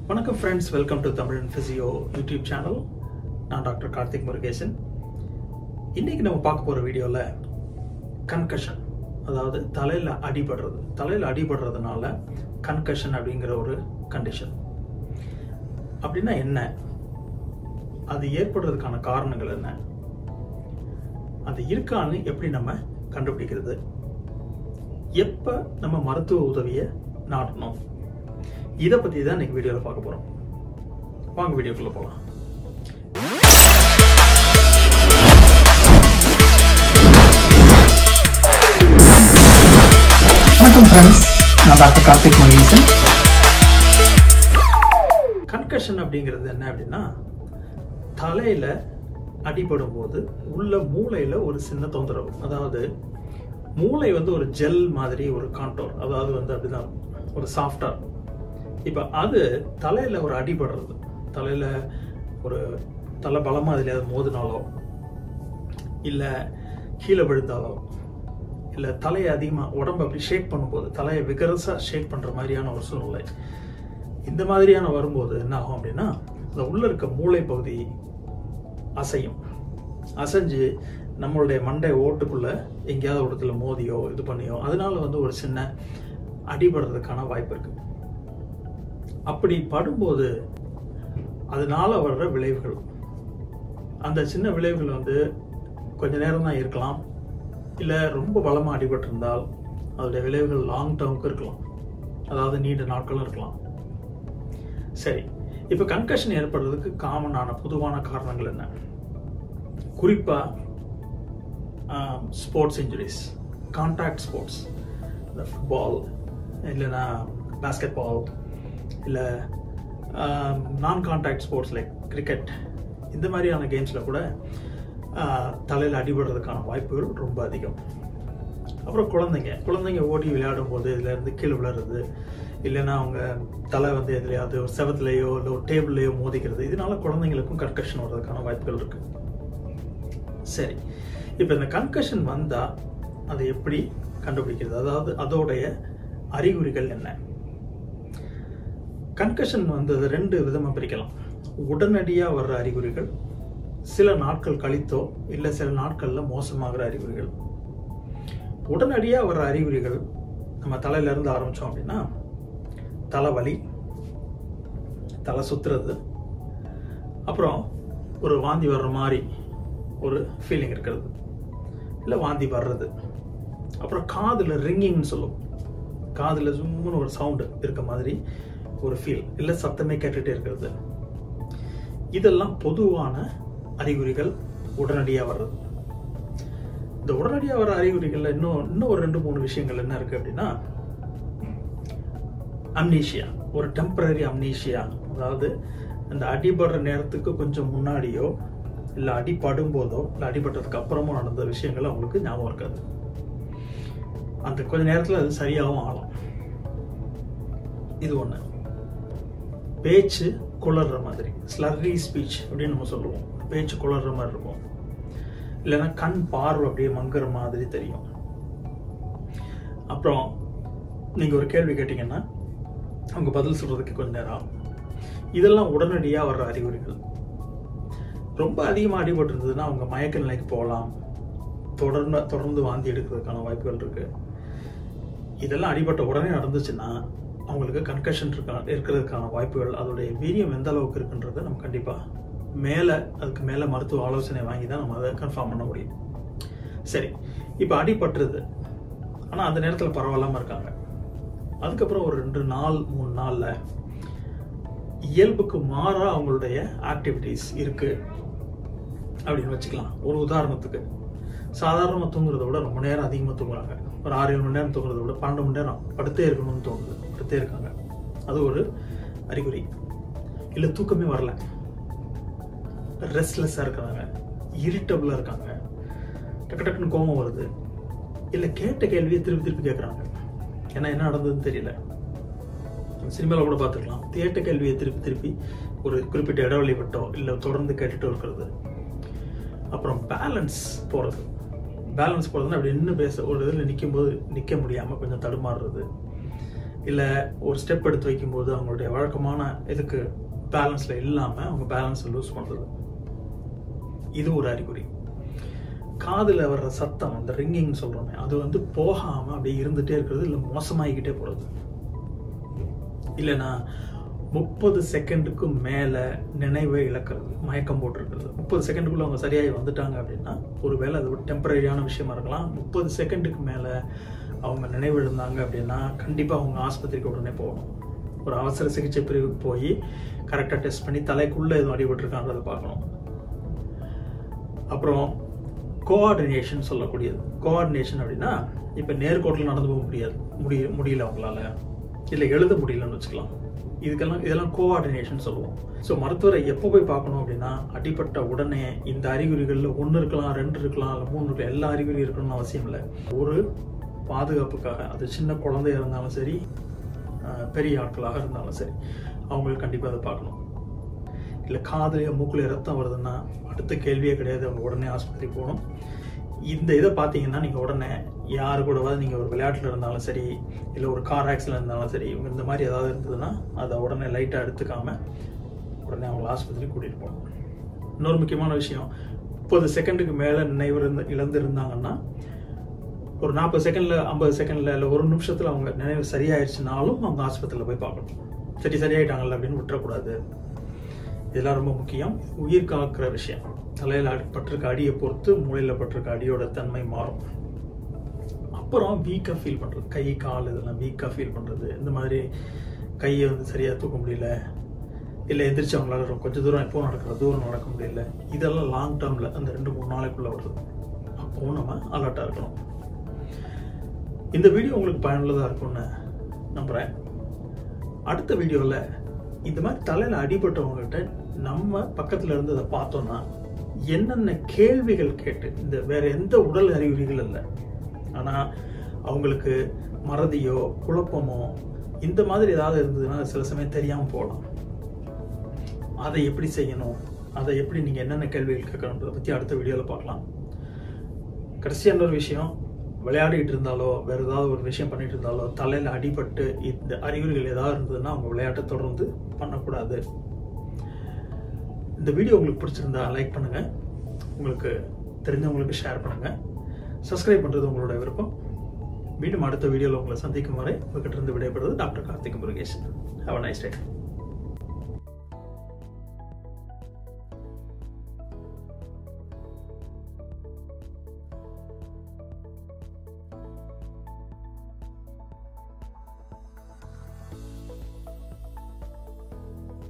வணக்கம் friends welcome to Tamil physio YouTube channel நான் doctor Karthik Murugesan இன்னைக்கு நம்ம பார்க்க போகிற வீடியோவில் கன்கஷன் அதாவது தலையில் அடிபடுறது தலையில் அடிபடுறதுனால கன்கஷன் அப்படிங்கிற ஒரு கண்டிஷன் அப்படின்னா என்ன அது ஏற்படுறதுக்கான காரணங்கள் என்ன அது இருக்கான்னு எப்படி நம்ம கண்டுபிடிக்கிறது எப்போ நம்ம மருத்துவ உதவியை நாடணும் இதை பற்றி தான் இன்னைக்கு வீடியோவில் பார்க்க போகிறோம் வாங்க வீடியோக்குள்ளே போகலாம் வணக்கம் ஃப்ரெண்ட்ஸ் நான் டாக்டர் கார்த்திக் மகேசன் கன்கஷன் அப்படிங்கிறது என்ன அப்படின்னா தலையில் அடிபடும் போது உள்ள மூளையில் ஒரு சின்ன தொந்தரவு அதாவது மூளை வந்து ஒரு ஜெல் மாதிரி ஒரு கான்டோர் அதாவது வந்து அப்படிதான் ஒரு சாஃப்டாக இருக்கும் இப்போ அது தலையில் ஒரு அடிபடுறது தலையில் ஒரு தலை பலமாக அதில் மோதினாலோ இல்லை கீழே விழுந்தாலோ இல்லை தலையை அதிகமாக உடம்பு அப்படி ஷேக் பண்ணும்போது தலையை விகரஸாக ஷேக் பண்ணுற மாதிரியான ஒரு சூழ்நிலை இந்த மாதிரியான வரும்போது என்ன ஆகும் அப்படின்னா இந்த உள்ள இருக்க மூளை பகுதி அசையும் அசைஞ்சு நம்மளுடைய மண்டை ஓட்டுக்குள்ள எங்கேயாவது ஒரு இடத்துல மோதியோ இது பண்ணியோ அதனால வந்து ஒரு சின்ன அடிபடுறதுக்கான வாய்ப்பு இருக்கு அப்படி படும்போது அதனால வர்ற விளைவுகள் அந்த சின்ன விளைவுகள் வந்து கொஞ்ச நேரம் தான் இருக்கலாம் இல்லை ரொம்ப பலமாக அடிபட்டிருந்தால் அதோடைய விளைவுகள் லாங் டேர்முக்கு இருக்கலாம் அதாவது நீண்ட நாட்களும் இருக்கலாம் சரி இப்போ கன்கஷன் ஏற்படுறதுக்கு காமனான பொதுவான காரணங்கள் என்ன குறிப்பாக ஸ்போர்ட்ஸ் இன்ஜுரிஸ் கான்டாக்ட் ஸ்போர்ட்ஸ் இந்த ஃபுட்பால் இல்லைன்னா பேஸ்கெட் பால் இல்லை non contact sports like cricket இந்த மாதிரியான கேம்ஸில் கூட தலையில் அடிபடுறதுக்கான வாய்ப்புகள் ரொம்ப அதிகம் அப்புறம் குழந்தைங்க குழந்தைங்க ஓடி விளையாடும் போது இதுலேருந்து கீழே விழுறது இல்லைன்னா அவங்க தலை வந்து எதுலையாவது ஒரு செவத்துலேயோ இல்லை ஒரு டேபிள்லையோ மோதிக்கிறது இதனால குழந்தைங்களுக்கும் கன்கஷன் வர்றதுக்கான வாய்ப்புகள் இருக்கு சரி இப்போ இந்த கன்கஷன் வந்தால் அதை எப்படி கண்டுபிடிக்கிறது அதாவது அதோடைய அறிகுறிகள் என்ன கன்கஷன் வந்து ரெண்டு விதமாக பிரிக்கலாம் உடனடியாக வர்ற அறிகுறிகள் சில நாட்கள் கழித்தோ இல்லை சில நாட்களில் மோசமாகிற அறிகுறிகள் உடனடியாக வர்ற அறிகுறிகள் நம்ம தலையிலேருந்து ஆரம்பித்தோம் அப்படின்னா தலைவலி தலை சுத்துறது அப்புறம் ஒரு வாந்தி வர்ற மாதிரி ஒரு ஃபீலிங் இருக்கிறது இல்லை வாந்தி வர்றது அப்புறம் காதில் ரிங்கிங்னு சொல்லுவோம் காதில் சும்முன்னு ஒரு சவுண்டு இருக்க மாதிரி ஒரு ஃபீல் இல்லை சத்தமே கேட்டுகிட்டே இருக்கிறது இதெல்லாம் பொதுவான அறிகுறிகள் உடனடியாக வர்றது இந்த உடனடியாக வர அறிகுறிகள்ல இன்னும் இன்னும் ஒரு ரெண்டு மூணு விஷயங்கள் என்ன இருக்கு அப்படின்னா அம்னீஷியா ஒரு டெம்பரரி அம்னீஷியா அதாவது அந்த அடிபடுற நேரத்துக்கு கொஞ்சம் முன்னாடியோ இல்லை அடிபடும் போதோ இல்லை அடிபட்டதுக்கு அப்புறமோ நடந்த விஷயங்கள் அவங்களுக்கு ஞாபகம் இருக்காது அந்த கொஞ்ச நேரத்தில் அது சரியாகவும் ஆகலாம் இது ஒன்று பேச்சு குளர்ற மாதிரி ஸ்லர்ரி ஸ்பீச் அப்படின்னு நம்ம சொல்லுவோம் பேச்சு குளர்ற மாதிரி இருக்கும் இல்லைன்னா கண் பார்வை அப்படியே மங்குற மாதிரி தெரியும் அப்புறம் நீங்கள் ஒரு கேள்வி கேட்டிங்கன்னா அவங்க பதில் சொல்கிறதுக்கு கொஞ்ச நேரம் ஆகும் இதெல்லாம் உடனடியாக வர்ற அறிகுறிகள் ரொம்ப அதிகமாக அடிபட்டு இருந்ததுன்னா அவங்க மயக்க நிலைக்கு போகலாம் தொடர்ந்து தொடர்ந்து வாந்தி எடுக்கிறதுக்கான வாய்ப்புகள் இருக்கு இதெல்லாம் அடிபட்ட உடனே நடந்துச்சுன்னா அவங்களுக்கு கன்கஷன் இருக்கா இருக்கிறதுக்கான வாய்ப்புகள் அதோடைய வீரியம் எந்த அளவுக்கு இருக்குன்றதை நம்ம கண்டிப்பாக மேலே அதுக்கு மேலே மருத்துவ ஆலோசனை வாங்கி தான் நம்ம அதை கன்ஃபார்ம் பண்ண முடியும் சரி இப்போ அடிபட்டுருது ஆனால் அந்த நேரத்தில் பரவாயில்லாமல் இருக்காங்க அதுக்கப்புறம் ஒரு ரெண்டு நாள் மூணு நாளில் இயல்புக்கு மாறாக அவங்களுடைய ஆக்டிவிட்டீஸ் இருக்கு அப்படின்னு வச்சுக்கலாம் ஒரு உதாரணத்துக்கு சாதாரணமாக தூங்குறத விட ரொம்ப நேரம் அதிகமாக தூங்குறாங்க ஒரு ஆறு ஏழு மணி நேரம் தூங்குறத விட பன்னெண்டு மணி நேரம் படுத்தே இருக்கணும்னு தோணுது படுத்தே இருக்காங்க அது ஒரு அறிகுறி இல்லை தூக்கமே வரல ரெஸ்ட்லெஸ்ஸாக இருக்கிறாங்க இரிட்டபிளாக இருக்காங்க டக்கு டக்குன்னு கோபம் வருது இல்லை கேட்ட கேள்வியை திருப்பி திருப்பி கேட்குறாங்க ஏன்னா என்ன நடந்ததுன்னு தெரியல சினிமாவில் கூட பார்த்துக்கலாம் கேட்ட கேள்வியை திருப்பி திருப்பி ஒரு குறிப்பிட்ட இடைவெளி விட்டோ இல்லை தொடர்ந்து கேட்டுட்டு இருக்கிறது அப்புறம் பேலன்ஸ் போகிறது பேலன்ஸ் போகிறதுனா அப்படி நின்று பேச ஒரு இதில் நிற்கும் போது நிற்க முடியாமல் கொஞ்சம் தடுமாறுறது இல்லை ஒரு ஸ்டெப் எடுத்து வைக்கும்போது அவங்களுடைய வழக்கமான இதுக்கு பேலன்ஸில் இல்லாமல் அவங்க பேலன்ஸை லூஸ் பண்ணுறது இது ஒரு அறிகுறி காதில் வர்ற சத்தம் அந்த ரிங்கிங் சொல்கிறோமே அது வந்து போகாமல் அப்படியே இருந்துகிட்டே இருக்கிறது இல்லை மோசமாகிக்கிட்டே போகிறது இல்லைன்னா முப்பது செகண்டுக்கு மேலே நினைவை இழக்கிறது மயக்கம் போட்டிருக்கிறது முப்பது செகண்டுக்குள்ள அவங்க சரியாகி வந்துட்டாங்க அப்படின்னா ஒருவேளை அது ஒரு டெம்பரரியான விஷயமா இருக்கலாம் முப்பது செகண்டுக்கு மேலே அவங்க நினைவு இழந்தாங்க அப்படின்னா கண்டிப்பாக அவங்க ஆஸ்பத்திரிக்கு உடனே போகணும் ஒரு அவசர சிகிச்சை பிரிவுக்கு போய் கரெக்டாக டெஸ்ட் பண்ணி தலைக்குள்ளே எதுவும் அடிபட்டிருக்கான்றதை பார்க்கணும் அப்புறம் கோஆர்டினேஷன் சொல்லக்கூடியது கோஆர்டினேஷன் அப்படின்னா இப்போ நேர்கோட்டில் நடந்து போக முடியாது முடிய முடியல அவங்களால இல்லை எழுத முடியலன்னு வச்சுக்கலாம் இதுக்கெல்லாம் இதெல்லாம் கோஆர்டினேஷன் சொல்லுவோம் ஸோ மருத்துவரை எப்போ போய் பார்க்கணும் அப்படின்னா அடிப்பட்ட உடனே இந்த அறிகுறிகளில் ஒன்று இருக்கலாம் ரெண்டு இருக்கலாம் இல்லை மூணு இருக்கலாம் எல்லா அறிகுறி இருக்கணும்னு அவசியம் இல்லை ஒரு பாதுகாப்புக்காக அது சின்ன குழந்தையா இருந்தாலும் சரி அஹ், பெரிய ஆட்களாக இருந்தாலும் சரி அவங்களுக்கு கண்டிப்பாக அதை பார்க்கணும் இல்லை காதுலையோ மூக்குலையோ ரத்தம் வருதுன்னா அடுத்த கேள்வியே கிடையாது அவங்க உடனே ஆஸ்பத்திரி போகணும் இந்த இதை பார்த்தீங்கன்னா நீங்கள் உடனே யாரு கூடவாது நீங்கள் ஒரு விளையாட்டில் இருந்தாலும் சரி இல்லை ஒரு கார் ஆக்சிடென்ட் இருந்தாலும் சரி இவங்க இந்த மாதிரி ஏதாவது இருந்ததுன்னா அதை உடனே லைட்டாக எடுத்துக்காம உடனே அவங்கள ஆஸ்பத்திரி கூட்டிகிட்டு போகணும் இன்னொரு முக்கியமான விஷயம் முப்பது செகண்டுக்கு மேலே நினைவு இருந்து இழந்திருந்தாங்கன்னா ஒரு நாற்பது செகண்டில் ஐம்பது செகண்டில் இல்லை ஒரு நிமிஷத்தில் அவங்க நினைவு சரியாயிருச்சுனாலும் அவங்க ஆஸ்பத்திரியில் போய் பார்க்கணும் சரி சரியாயிட்டாங்கல்ல அப்படின்னு விட்டுறக்கூடாது இதெல்லாம் ரொம்ப முக்கியம் உயிர் காக்கிற விஷயம் தலையில் அடி பட்டிருக்க அடியை பொறுத்து மூளையில் பட்டிருக்க அடியோட தன்மை மாறும் அப்புறம் வீக்காக ஃபீல் பண்ணுறது கை கால் இதெல்லாம் வீக்காக ஃபீல் பண்ணுறது இந்த மாதிரி கையை வந்து சரியாக தூக்க முடியல இல்லை எந்திரிச்சு அவங்களால ரொம்ப கொஞ்சம் தூரம் எப்போ நடக்கிற தூரம் நடக்க முடியல இதெல்லாம் லாங் டேர்மில் அந்த ரெண்டு மூணு நாளைக்குள்ளே வருது அப்போவும் நம்ம அலர்ட்டாக இருக்கணும் இந்த வீடியோ உங்களுக்கு பயனுள்ளதாக இருக்கும்னு நம்புகிறேன் அடுத்த வீடியோவில் இந்த மாதிரி தலையில் அடிபட்டவங்ககிட்ட நம்ம பக்கத்தில் இருந்து அதை பார்த்தோம்னா என்னென்ன கேள்விகள் கேட்டு இந்த வேற எந்த உடல் அறிகுறிகள் இல்லை ஆனால் அவங்களுக்கு மறதியோ குழப்பமோ இந்த மாதிரி ஏதாவது இருந்ததுன்னா அது சில சமயம் தெரியாமல் போகலாம் அதை எப்படி செய்யணும் அதை எப்படி நீங்கள் என்னென்ன கேள்விகள் கேட்கணுன்றதை பற்றி அடுத்த வீடியோவில் பார்க்கலாம் கடைசியாக இன்னொரு விஷயம் விளையாடிட்டு இருந்தாலோ வேற ஏதாவது ஒரு விஷயம் பண்ணிட்டு இருந்தாலோ தலையில் அடிபட்டு இந்த அறிகுறிகள் ஏதாவது இருந்ததுன்னா அவங்க விளையாட்டை தொடர்ந்து பண்ணக்கூடாது இந்த வீடியோ உங்களுக்கு பிடிச்சிருந்தா லைக் பண்ணுங்க உங்களுக்கு தெரிஞ்சவங்களுக்கு ஷேர் பண்ணுங்க சப்ஸ்கிரைப் பண்றது உங்களோட விருப்பம் மீண்டும் அடுத்த வீடியோவில் உங்களை சந்திக்கும் வரை உங்ககிட்ட இருந்து விடைபெறுவது doctor Karthik Murugesan have nice day